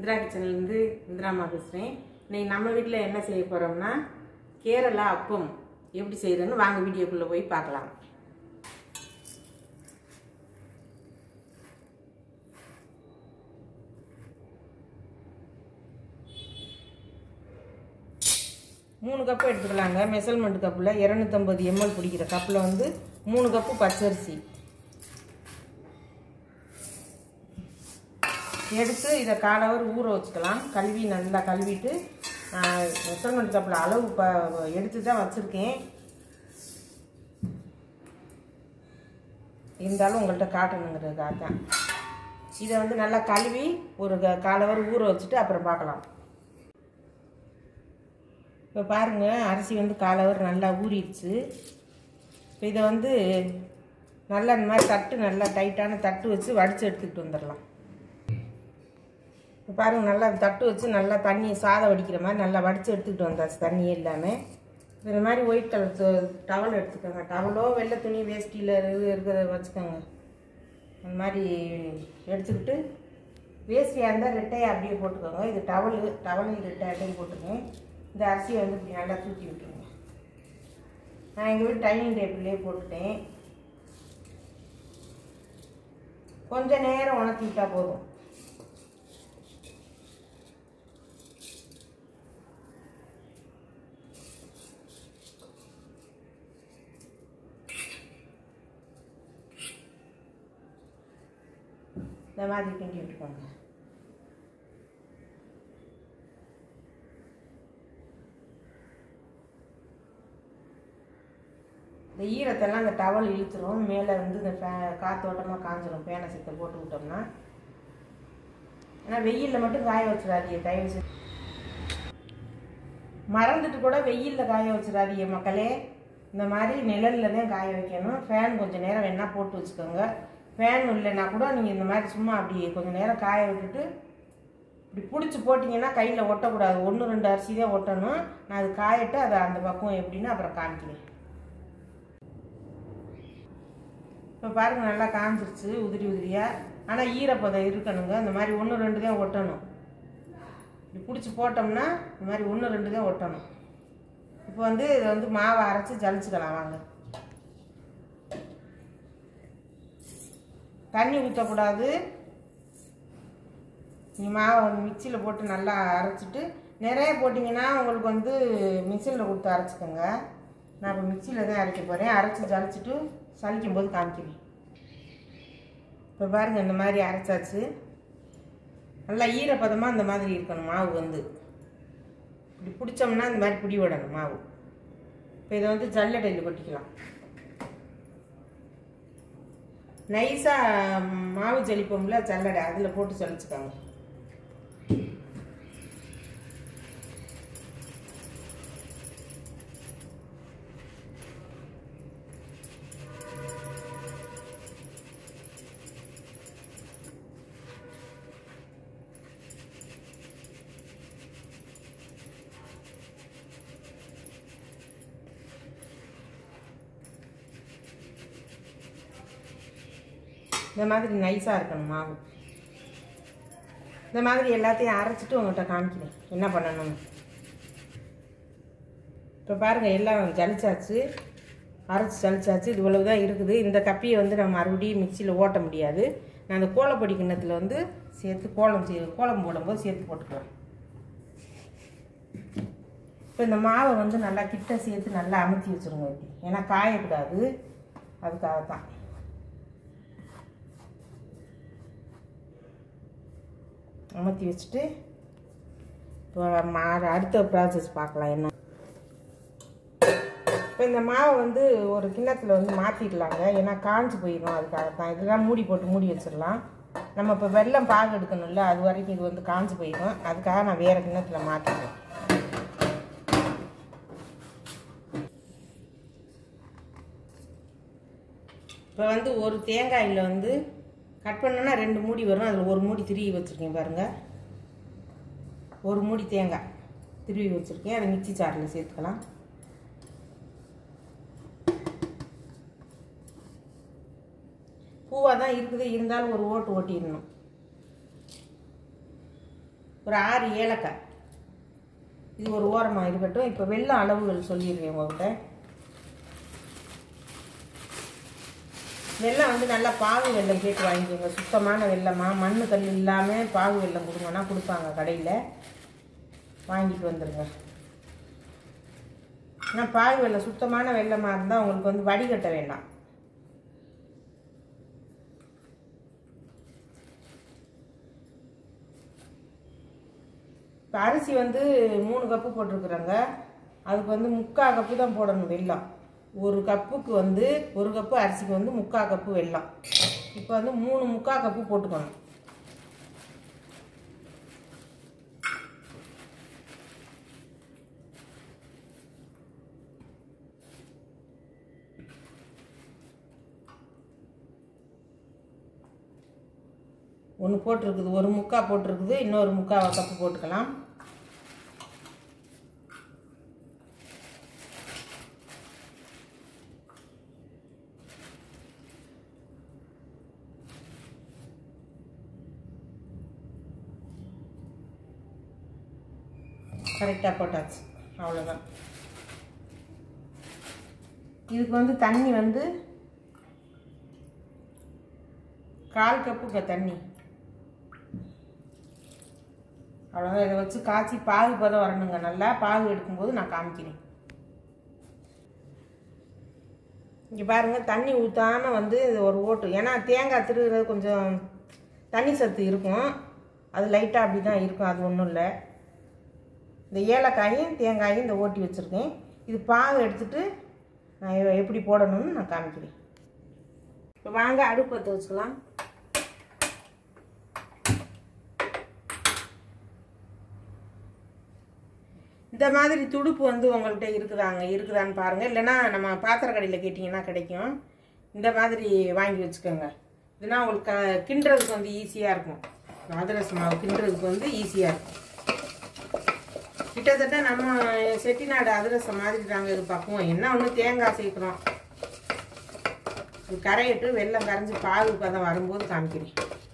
இந்திரா கிச்சன்லேருந்து இந்திராமா பேசுகிறேன் இன்னைக்கு நம்ம வீட்டில் என்ன செய்ய போகிறோம்னா கேரளா அப்பம் எப்படி செய்கிறதுன்னு வாங்க வீடியோக்குள்ளே போய் பார்க்கலாம் மூணு கப்பு எடுத்துக்கலாங்க மெஷர்மெண்ட் கப்பில் இரநூத்தம்பது எம்எல் பிடிக்கிற கப்பில் வந்து மூணு கப்பு பச்சரிசி எடுத்து இதை காலவர் ஊற வச்சுக்கலாம் கழுவி நல்லா கழுவிட்டு மெஷர்மெண்ட் கப்பில் அளவு ப எடுத்து தான் வச்சுருக்கேன் இருந்தாலும் உங்கள்கிட்ட காட்டணுங்கிறதுக்காக தான் இதை வந்து நல்லா கழுவி ஒரு காலவர் ஊற வச்சுட்டு அப்புறம் பார்க்கலாம் இப்போ பாருங்கள் அரிசி வந்து காலவர் நல்லா ஊறிடுச்சு இப்போ இதை வந்து நல்லா இந்த மாதிரி தட்டு நல்லா டைட்டான தட்டு வச்சு வடித்து எடுத்துக்கிட்டு வந்துடலாம் இப்போ பாருங்கள் நல்லா தட்டு வச்சு நல்லா தண்ணி சாதம் வடிக்கிற மாதிரி நல்லா வடித்து எடுத்துக்கிட்டு வந்தாச்சு தண்ணியே இல்லாமல் இந்த மாதிரி ஒயிட் கலர் டவல் எடுத்துக்கோங்க டவலோ வெள்ளை துணி வேஷ்டியில் இது இருக்கிறத வச்சுக்கோங்க அந்த மாதிரி எடுத்துக்கிட்டு வேஷ்டியாக இருந்தால் ரெட்டையை அப்படியே போட்டுக்கோங்க இது டவலு டவலையும் ரெட்டையாட்டையும் போட்டுக்கோங்க இந்த அரிசியை வந்து இப்படி நல்லா தூக்கி விட்டுருங்க நான் எங்கள் வீட்டு டைனிங் டேபிள்லேயே போட்டுட்டேன் கொஞ்சம் நேரம் உணர்த்தி விட்டால் போதும் இந்த மாதிரி கிண்டி விட்டுக்கோங்க இந்த ஈரத்தெல்லாம் அந்த டவல் இழுத்துரும் மேலே வந்து இந்த ஃபே காத்தோட்டமாக காஞ்சிரும் பேனை சித்தை போட்டு விட்டோம்னா ஆனால் வெயிலில் மட்டும் காய வச்சிடாதீங்க தயவு செஞ்சு மறந்துட்டு கூட வெயிலில் காய வச்சிடாதீங்க மக்களே இந்த மாதிரி நிழலில் தான் காய வைக்கணும் ஃபேன் கொஞ்சம் நேரம் வேணால் போட்டு வச்சுக்கோங்க ஃபேன் இல்லைன்னா கூட நீங்கள் இந்த மாதிரி சும்மா அப்படி கொஞ்சம் நேரம் காய விட்டுட்டு இப்படி பிடிச்சி போட்டிங்கன்னா கையில் ஒட்டக்கூடாது ஒன்று ரெண்டு அரிசி தான் ஒட்டணும் நான் அது காயட்டு அதை அந்த பக்கம் எப்படின்னு அப்புறம் காமிக்கிறேன் இப்போ பாருங்கள் நல்லா காஞ்சிருச்சு உதிரி உதிரியாக ஆனால் ஈரப்பதம் இருக்கணுங்க இந்த மாதிரி ஒன்று ரெண்டு தான் ஒட்டணும் இப்படி பிடிச்சி போட்டோம்னா இந்த மாதிரி ஒன்று ரெண்டு தான் ஒட்டணும் இப்போ வந்து இதை வந்து மாவை அரைச்சி ஜலிச்சுக்கலாம் வாங்க தண்ணி ஊற்றக்கூடாது நீங்கள் மாவை வந்து மிக்சியில் போட்டு நல்லா அரைச்சிட்டு நிறைய போட்டிங்கன்னா உங்களுக்கு வந்து மிக்சியில் கொடுத்து அரைச்சிக்கோங்க நான் இப்போ மிக்சியில் தான் அரைக்க போகிறேன் அரைச்சி ஜலிச்சிட்டு சலிக்கும் போது காமிக்கிறேன் இப்போ பாருங்கள் இந்த மாதிரி அரைச்சாச்சு நல்லா ஈரப்பதமாக இந்த மாதிரி இருக்கணும் மாவு வந்து இப்படி பிடிச்சோம்னா இந்த மாதிரி பிடி விடணும் மாவு இப்போ இதை வந்து ஜல்லடையில் கொட்டிக்கலாம் நைஸாக மாவு ஜலிப்போம்ல ஜல்லடை அதில் போட்டு ஜலிச்சுக்கோங்க இந்த மாதிரி நைஸாக இருக்கணும் மாவு இந்த மாதிரி எல்லாத்தையும் அரைச்சிட்டு உங்கள்கிட்ட காமிக்கிறேன் என்ன பண்ணணும்னு இப்போ பாருங்கள் எல்லாம் ஜலிச்சாச்சு அரைச்சி ஜலிச்சாச்சு இது இவ்வளவு தான் இருக்குது இந்த கப்பியை வந்து நம்ம மறுபடியும் மிக்சியில் ஓட்ட முடியாது நான் அந்த கோலப்பொடி கிண்ணத்தில் வந்து சேர்த்து கோலம் சே கோலம் போடும்போது சேர்த்து போட்டுக்குவேன் இப்போ இந்த மாவை வந்து நல்லா கிட்ட சேர்த்து நல்லா அமுத்தி வச்சுருங்க இப்படி ஏன்னா காயக்கூடாது அதுக்காக தான் அமர்த்தி வச்சுட்டு இப்போ மா அடுத்த ப்ராசஸ் பார்க்கலாம் என்ன இப்போ இந்த மாவை வந்து ஒரு கிண்ணத்தில் வந்து மாற்றிடலாங்க ஏன்னா காஞ்சி போயிடும் அதுக்காக தான் இதெல்லாம் மூடி போட்டு மூடி வச்சிடலாம் நம்ம இப்போ வெள்ளம் பாகு எடுக்கணும்ல அது வரைக்கும் இது வந்து காஞ்சி போயிடும் அதுக்காக நான் வேறு கிண்ணத்தில் மாற்றிடுவேன் இப்போ வந்து ஒரு தேங்காயில் வந்து கட் பண்ணோன்னா ரெண்டு மூடி வரும் அதில் ஒரு மூடி திருவி வச்சுருக்கேன் பாருங்கள் ஒரு மூடி தேங்காய் திருவி வச்சுருக்கேன் அதை மிக்சி சாரில் சேர்த்துக்கலாம் பூவாக தான் இருக்குது இருந்தாலும் ஒரு ஓட்டு ஓட்டிடணும் இப்போ ஒரு ஆறு ஏலக்காய் இது ஒரு ஓரமாக இருக்கட்டும் இப்போ வெள்ளம் அளவுகள் சொல்லிடுறேன் உங்கள்கிட்ட வெள்ளம் வந்து நல்லா பாகு வெல்லம் கேட்டு வாங்கிக்கோங்க சுத்தமான வெள்ளமா மண்ணு கல் இல்லாமல் பாகு வெல்லம் கொடுங்கன்னா கொடுப்பாங்க கடையில் வாங்கிட்டு வந்துடுங்க ஆனால் பாகு வெல்லம் சுத்தமான வெள்ளமாக இருந்தால் உங்களுக்கு வந்து வடிகட்ட வேண்டாம் இப்போ அரிசி வந்து மூணு கப்பு போட்டிருக்குறோங்க அதுக்கு வந்து முக்கால் கப்பு தான் போடணும் வெல்லம் ஒரு கப்புக்கு வந்து ஒரு கப்பு அரிசிக்கு வந்து முக்கால் கப்பு வெல்லம் இப்போ வந்து மூணு முக்கால் கப்பு போட்டுக்கணும் ஒன்று போட்டிருக்குது ஒரு முக்கா போட்டிருக்குது இன்னொரு முக்கா கப்பு போட்டுக்கலாம் கரெக்டாக போட்டாச்சு அவ்வளோதான் இதுக்கு வந்து தண்ணி வந்து கால் கப்புங்க தண்ணி அவ்வளோதான் இதை வச்சு காய்ச்சி பாகு பதம் வரணுங்க நல்லா பாகு எடுக்கும்போது நான் காமிக்கிறேன் இங்கே பாருங்கள் தண்ணி ஊற்றாமல் வந்து இது ஒரு ஓட்டு ஏன்னா தேங்காய் திருகிறது கொஞ்சம் தண்ணி சத்து இருக்கும் அது லைட்டாக அப்படி தான் இருக்கும் அது ஒன்றும் இல்லை இந்த ஏலக்காயும் தேங்காயும் இந்த ஓட்டி வச்சுருக்கேன் இது பாகு எடுத்துட்டு நான் எ- எப்படி போடணும்னு நான் காமிக்கிறேன் இப்போ வாங்க அடுப்பு பற்ற வச்சுக்கலாம் இந்த மாதிரி துடுப்பு வந்து உங்கள்கிட்ட இருக்குதாங்க இருக்குதான்னு பாருங்கள் இல்லைன்னா நம்ம பாத்திர கடையில் கேட்டிங்கன்னா கிடைக்கும் இந்த மாதிரி வாங்கி வச்சுக்கோங்க இதுனா உங்களுக்கு க- கிண்டுறதுக்கு வந்து ஈஸியாக இருக்கும் அதிரசம் மாவு கிண்டுறதுக்கு வந்து ஈஸியாக இருக்கும் கிட்டத்தட்ட நம்ம செட்டிநாடு அதிரசம் மாதிரி தாங்க இது பக்குவோம் என்ன ஒன்று தேங்காய் சேர்க்குறோம் இது கரையிட்டு வெல்லம் கரைஞ்சி பாகு பதம் வரும்போது காமிக்கிறேன்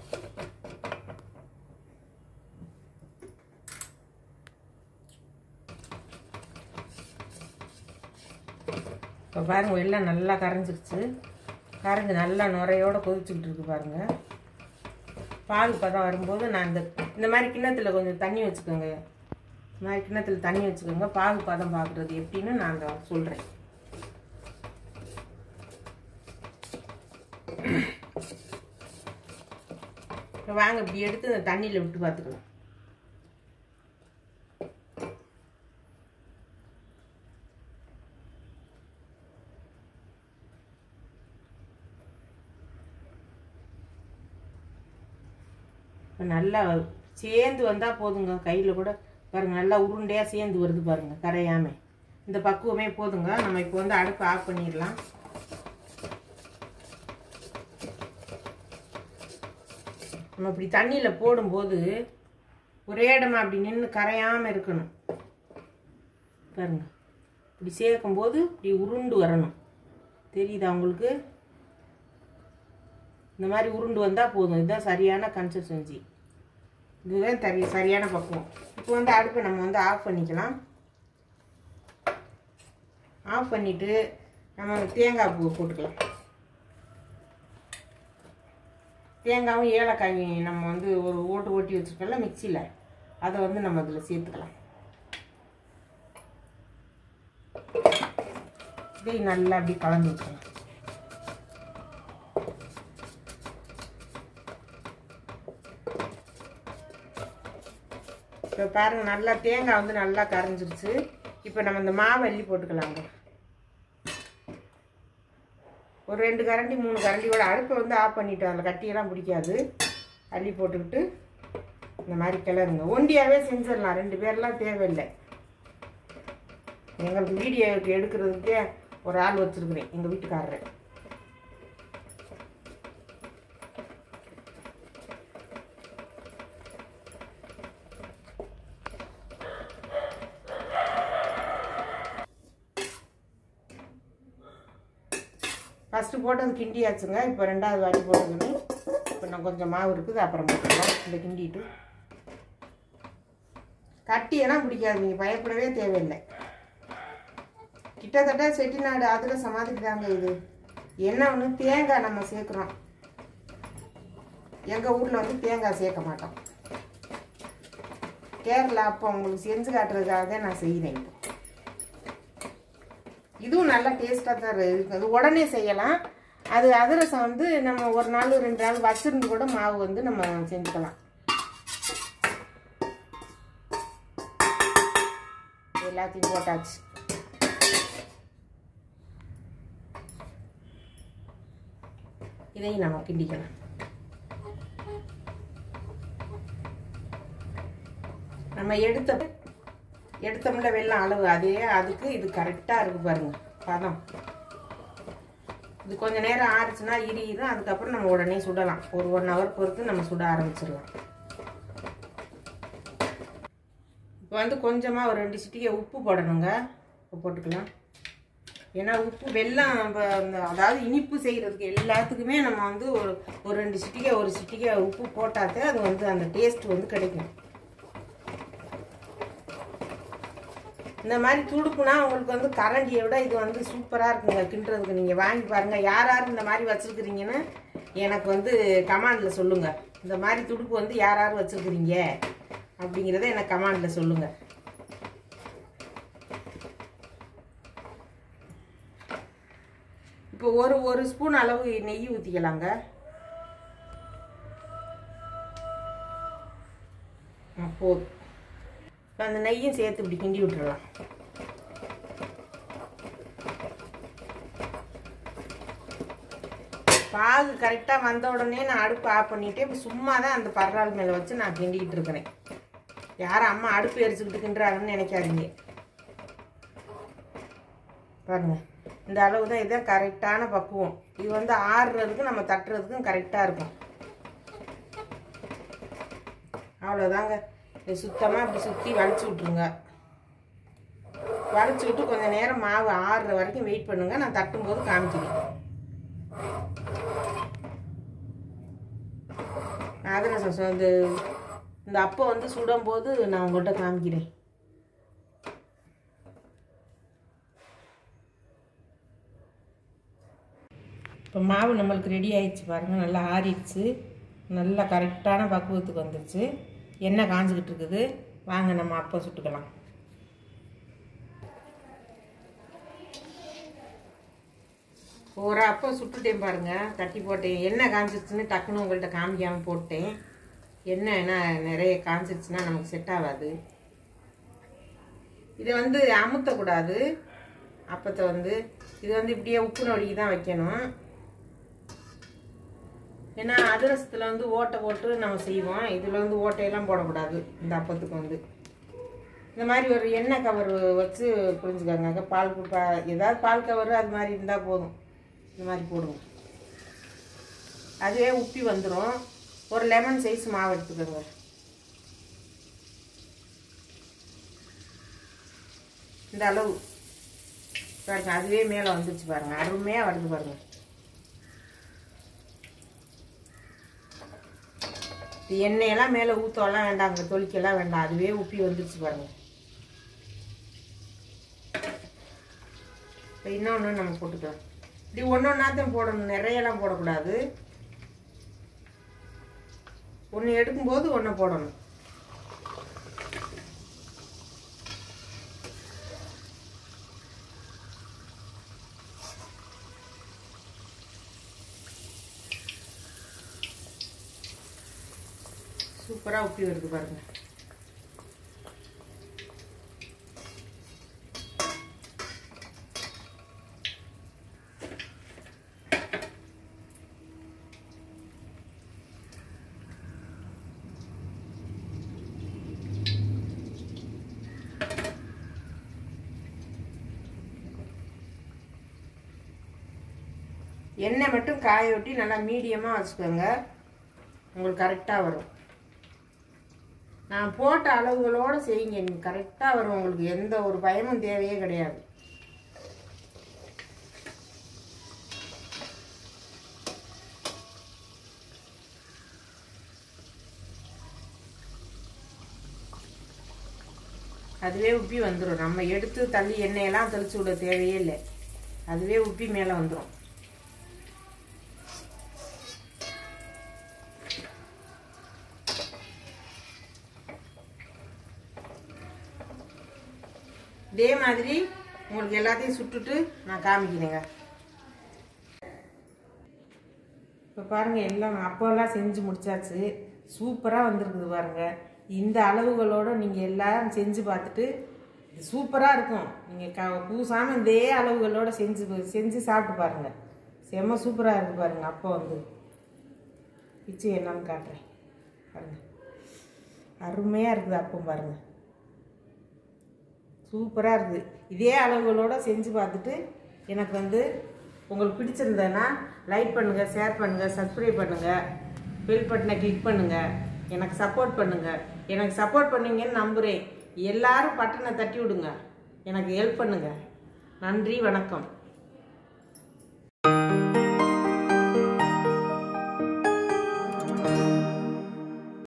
இப்போ பாருங்க வெள்ளம் நல்லா கரைஞ்சிருச்சு கரைஞ்சி நல்லா நுரையோட கொதிச்சுக்கிட்டு இருக்கு பாருங்க பால் பதம் வரும்போது நான் இந்த இந்த மாதிரி கிண்ணத்தில் கொஞ்சம் தண்ணி வச்சுக்கோங்க இந்த மாதிரி கிண்ணத்தில் தண்ணி வச்சுக்கோங்க பாகு பதம் பார்க்குறது எப்படின்னு நான் அந்த சொல்கிறேன் இப்போ வாங்க இப்படி எடுத்து இந்த தண்ணியில் விட்டு பார்த்துக்கலாம் இப்ப நல்லா சேர்ந்து வந்தால் போதுங்க கையில் கூட பாருங்க நல்லா உருண்டையாக சேர்ந்து வருது பாருங்க கரையாம இந்த பக்குவமே போதுங்க நம்ம இப்போ வந்து அடுப்பு ஆஃப் பண்ணிடலாம் நம்ம இப்படி தண்ணியில் போடும்போது ஒரே இடமா அப்படி நின்று கரையாமல் இருக்கணும் பாருங்க இப்படி சேர்க்கும்போது இப்படி உருண்டு வரணும் தெரியுதா உங்களுக்கு இந்த மாதிரி உருண்டு வந்தால் போதும் இதுதான் சரியான கன்சிஸ்டன்சி இதுதான் தரி சரியான பக்குவம் இப்போ வந்து அடுப்பை நம்ம வந்து ஆஃப் பண்ணிக்கலாம் ஆஃப் பண்ணிவிட்டு நம்ம தேங்காய் பூ போட்டுக்கலாம் தேங்காயும் ஏலக்காயும் நம்ம வந்து ஒரு ஓட்டு ஓட்டி வச்சுருக்கோம்ல மிக்சியில் அதை வந்து நம்ம அதில் சேர்த்துக்கலாம் இதை நல்லா அப்படி கலந்து விட்டுக்கலாம் இப்போ பாருங்க நல்லா தேங்காய் வந்து நல்லா கரைஞ்சிருச்சு இப்போ நம்ம இந்த மாவு அள்ளி போட்டுக்கலாங்க ஒரு ரெண்டு கரண்டி மூணு கரண்டியோட அடுப்பை வந்து ஆஃப் பண்ணிட்டு அதில் கட்டியெல்லாம் பிடிக்காது அள்ளி போட்டுக்கிட்டு இந்த மாதிரி கிளறுங்க ஒண்டியாகவே செஞ்சிடலாம் ரெண்டு பேர்லாம் தேவையில்லை எங்களுக்கு வீடியோ எடுக்கிறதுக்கே ஒரு ஆள் வச்சுருக்குறேன் எங்கள் வீட்டுக்காரர் ஃபஸ்ட்டு போட்டது கிண்டியாச்சுங்க இப்போ ரெண்டாவது வாட்டி போட்டுக்கணும் இப்போ நான் கொஞ்சம் மாவு இருக்குது அப்புறம் போட்டுக்கலாம் இந்த கிண்டிட்டு கட்டியெல்லாம் பிடிக்காது நீங்கள் பயப்படவே தேவையில்லை கிட்டத்தட்ட செட்டிநாடு அதிரசம் மாதிரி தாங்க இது என்ன ஒன்று தேங்காய் நம்ம சேர்க்குறோம் எங்கள் ஊரில் வந்து தேங்காய் சேர்க்க மாட்டோம் கேரளா அப்போ உங்களுக்கு செஞ்சு காட்டுறதுக்காக தான் நான் செய்கிறேன் இப்போ இதுவும் நல்லா டேஸ்ட்டாக தான் இருக்குது அது உடனே செய்யலாம் அது அதிரசம் வந்து நம்ம ஒரு நாள் ரெண்டு நாள் வச்சிருந்து கூட மாவு வந்து நம்ம செஞ்சுக்கலாம் எல்லாத்தையும் போட்டாச்சு இதையும் நம்ம கிண்டிக்கலாம் நம்ம எடுத்த எடுத்தோம்ல வெள்ளம் அளவு அதே அதுக்கு இது கரெக்டாக இருக்கு பாருங்க பதம் இது கொஞ்ச நேரம் ஆறுச்சுன்னா இரியிரும் அதுக்கப்புறம் நம்ம உடனே சுடலாம் ஒரு ஒன் ஹவர் பொறுத்து நம்ம சுட ஆரம்பிச்சிடலாம் இப்போ வந்து கொஞ்சமாக ஒரு ரெண்டு சிட்டிகை உப்பு போடணுங்க உப்பு போட்டுக்கலாம் ஏன்னா உப்பு வெல்லம் இப்போ அந்த அதாவது இனிப்பு செய்கிறதுக்கு எல்லாத்துக்குமே நம்ம வந்து ஒரு ஒரு ரெண்டு சிட்டிகை ஒரு சிட்டிகை உப்பு போட்டாத்தே அது வந்து அந்த டேஸ்ட் வந்து கிடைக்கும் இந்த மாதிரி துடுப்புனா உங்களுக்கு வந்து கரண்டியை விட இது வந்து சூப்பராக இருக்குங்க கிண்டுறதுக்கு நீங்கள் வாங்கி பாருங்கள் யார் யார் இந்த மாதிரி வச்சுருக்குறீங்கன்னு எனக்கு வந்து கமாண்டில் சொல்லுங்கள் இந்த மாதிரி துடுப்பு வந்து யார் யார் வச்சுருக்குறீங்க அப்படிங்கிறத எனக்கு கமாண்டில் சொல்லுங்கள் இப்போ ஒரு ஒரு ஸ்பூன் அளவு நெய் ஊற்றிக்கலாங்க போதும் இப்போ அந்த நெய்யும் சேர்த்து இப்படி கிண்டி விட்டுறலாம் பாகு கரெக்டாக வந்த உடனே நான் அடுப்பு ஆஃப் பண்ணிவிட்டு இப்போ சும்மா தான் அந்த பரவால் மேலே வச்சு நான் கிண்டிக்கிட்டு இருக்கிறேன் யாரும் அம்மா அடுப்பு எரிச்சுக்கிட்டு கிண்டுறாங்கன்னு நினைக்காதீங்க பாருங்க இந்த அளவு தான் இதுதான் கரெக்டான பக்குவம் இது வந்து ஆறுறதுக்கும் நம்ம தட்டுறதுக்கும் கரெக்டாக இருக்கும் அவ்வளோதாங்க இது சுத்தமாக இப்படி சுற்றி வலிச்சு விட்ருங்க வலிச்சு விட்டு கொஞ்சம் நேரம் மாவு ஆறுற வரைக்கும் வெயிட் பண்ணுங்க நான் தட்டும்போது காமிக்கிறேன் அதிரசம் இந்த இந்த அப்போ வந்து சுடும்போது நான் உங்கள்கிட்ட காமிக்கிறேன் இப்போ மாவு நம்மளுக்கு ரெடி ஆயிடுச்சு பாருங்கள் நல்லா ஆறிடுச்சு நல்லா கரெக்டான பக்குவத்துக்கு வந்துருச்சு எண்ணெய் காஞ்சிக்கிட்டு இருக்குது வாங்க நம்ம அப்போ சுட்டுக்கலாம் ஒரு அப்போ சுட்டுட்டேன் பாருங்க தட்டி போட்டேன் எண்ணெய் காஞ்சிருச்சுன்னு டக்குன்னு உங்கள்கிட்ட காமிக்காமல் போட்டேன் எண்ணெய் என்ன நிறைய காஞ்சிருச்சுன்னா நமக்கு செட் ஆகாது இதை வந்து அமுத்தக்கூடாது அப்பத்தை வந்து இது வந்து இப்படியே உப்பு நொடிக்கு தான் வைக்கணும் ஏன்னா அதிரசத்தில் வந்து ஓட்டை போட்டு நம்ம செய்வோம் இதில் வந்து ஓட்டையெல்லாம் போடக்கூடாது இந்த அப்பத்துக்கு வந்து இந்த மாதிரி ஒரு எண்ணெய் கவர் வச்சு புரிஞ்சுக்கோங்க பால் பா ஏதாவது பால் கவர் அது மாதிரி இருந்தால் போதும் இந்த மாதிரி போடுங்க அதுவே உப்பி வந்துடும் ஒரு லெமன் சைஸ் மாவு எடுத்துக்கோங்க இந்த அளவு பாருங்க அதுவே மேலே வந்துருச்சு பாருங்க அருமையாக வருது பாருங்க இது எண்ணெயெல்லாம் மேலே ஊற்றலாம் வேண்டாம் அங்கே தொளிக்கெல்லாம் வேண்டாம் அதுவே உப்பி வந்துருச்சு பாருங்க இப்போ இன்னொன்று நம்ம போட்டுக்கலாம் இப்படி ஒன்று ஒன்றாத்தையும் போடணும் நிறையெல்லாம் போடக்கூடாது ஒன்று எடுக்கும்போது ஒன்று போடணும் சூப்பராக உப்பி வருது பாருங்க எண்ணெய் மட்டும் காய ஒட்டி நல்லா மீடியமாக வச்சுக்கோங்க உங்களுக்கு கரெக்டாக வரும் நான் போட்ட அளவுகளோடு செய்யுங்க நீங்கள் கரெக்டாக வரும் உங்களுக்கு எந்த ஒரு பயமும் தேவையே கிடையாது அதுவே உப்பி வந்துடும் நம்ம எடுத்து தள்ளி எண்ணெயெல்லாம் தெளிச்சு விட தேவையே இல்லை அதுவே உப்பி மேலே வந்துடும் இதே மாதிரி உங்களுக்கு எல்லாத்தையும் சுட்டுட்டு நான் காமிக்கிறேங்க இப்போ பாருங்கள் எல்லாம் அப்போல்லாம் செஞ்சு முடிச்சாச்சு சூப்பராக வந்திருக்குது பாருங்க இந்த அளவுகளோடு நீங்கள் எல்லாரும் செஞ்சு பார்த்துட்டு இது சூப்பராக இருக்கும் நீங்கள் க பூசாமல் இதே அளவுகளோடு செஞ்சு செஞ்சு சாப்பிட்டு பாருங்கள் செம்ம சூப்பராக இருக்குது பாருங்கள் அப்போ வந்து பிச்சு என்னன்னு காட்டுறேன் பாருங்கள் அருமையாக இருக்குது அப்போ பாருங்கள் சூப்பராக இருக்குது இதே அளவுகளோட செஞ்சு பார்த்துட்டு எனக்கு வந்து உங்களுக்கு பிடிச்சிருந்ததுன்னா லைக் பண்ணுங்கள் ஷேர் பண்ணுங்கள் சப்ஸ்கிரைப் பண்ணுங்கள் பெல் பட்டனை கிளிக் பண்ணுங்கள் எனக்கு சப்போர்ட் பண்ணுங்கள் எனக்கு சப்போர்ட் பண்ணுவீங்கன்னு நம்புகிறேன் எல்லாரும் பட்டனை தட்டி விடுங்க எனக்கு ஹெல்ப் பண்ணுங்கள் நன்றி வணக்கம்